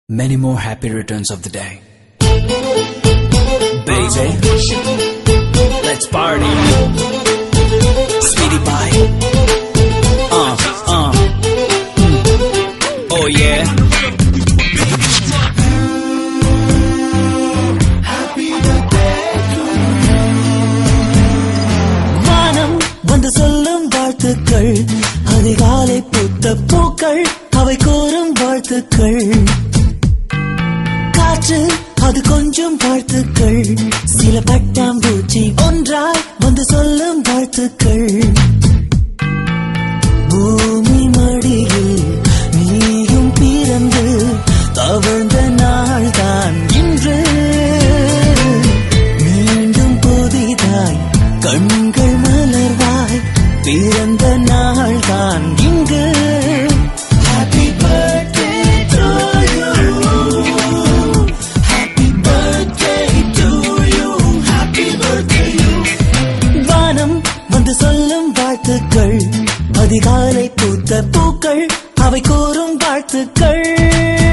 Many more happy returns of the day. Baby, let's party. Speedy pie. Uh, uh. Mm. Oh yeah. வானம் வந்து சொல்லும் வாழ்த்துக்கள் அதிகாலை பூத்த பூக்கள் அவை கூறும் வாழ்த்துக்கள் காற்று அது கொஞ்சம் வாழ்த்துக்கள் சில பட்டாம்பூச்சி ஒன்றாய் வந்து சொல்லும் வாழ்த்துக்கள் பூமி மடியில் நீயும் பிறந்து தவழ்ந்த நாள்தான் இன்று மீண்டும் புதிதாய் கண்கள் மலர்வாய் பிறந்த நாள்தான் இங்கு happy birthday to you happy birthday to you happy birthday வானம் வந்து சொல்லும் வாழ்த்துக்கள் அதிகாலை பூத்த பூக்கள் அவை கூறும் வாழ்த்துக்கள்